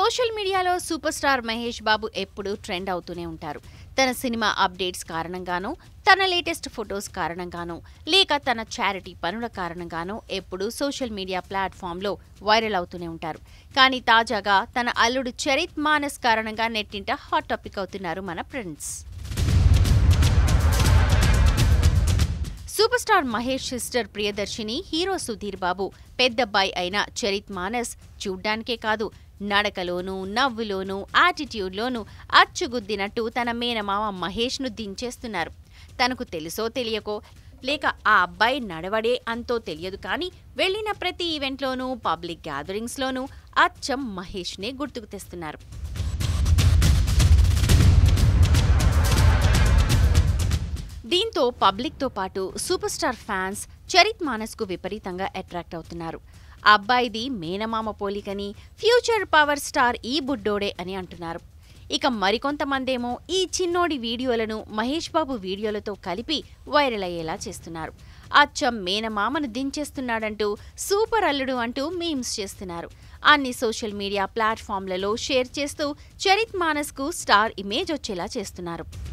social మీడియాలో super star Mahesh బాబు ఎప్పుడూ trend అవుతూనే ఉంటారు తన సినిమా అప్డేట్స్ కారణంగానో తన లేటెస్ట్ ఫొటోస్ కారణంగానో లేక తన చారిటీ పనుల కారణంగానో ఎప్పుడూ సోషల్ మీడియా ప్లాట్ఫామ్లో వైరల్ అవుతూనే ఉంటారు కానీ తాజాగా తన అల్లుడు చరిత్ మానస్ కారణంగా నెట్టింట హాట్ టాపిక్ అవుతున్నారు మన friends super star Mahesh sister Priyadarshini hero Sudheer Babu పెద్దబ్బాయి అయిన చరిత్ మానస్ చూడ్డానికే కాదు నడకలోనూ నవ్వులోనూ యాటిట్యూడ్లోనూ అచ్చుగుద్దినట్టు తన మేనమామ మహేష్ను దించేస్తున్నారు తనకు తెలుసో తెలియకో లేక ఆ అబ్బాయి నడవడే అంతో తెలియదు కానీ వెళ్ళిన ప్రతి ఈవెంట్లోనూ పబ్లిక్ గ్యాదరింగ్స్లోనూ అచ్చం మహేష్నే గుర్తుకు తెస్తున్నారు దీంతో పబ్లిక్తో పాటు సూపర్ స్టార్ ఫ్యాన్స్ చరిత్ మానస్కు విపరీతంగా అట్రాక్ట్ అవుతున్నారు ఆ అబ్బాయిది మేనమామ పోలికని ఫ్యూచర్ పవర్ స్టార్ ఈ బుడ్డోడే అని అంటున్నారు ఇక మరికొంతమందేమో ఈ చిన్నోడి వీడియోలను మహేష్ బాబు వీడియోలతో కలిపి వైరల్ అయ్యేలా చేస్తున్నారు అచ్చం మేనమామను దించేస్తున్నాడంటూ సూపర్ అల్లుడు అంటూ మీమ్స్ చేస్తున్నారు అన్ని సోషల్ మీడియా ప్లాట్ఫామ్లలో షేర్ చేస్తూ చరిత్ మానస్కు స్టార్ ఇమేజ్ వచ్చేలా చేస్తున్నారు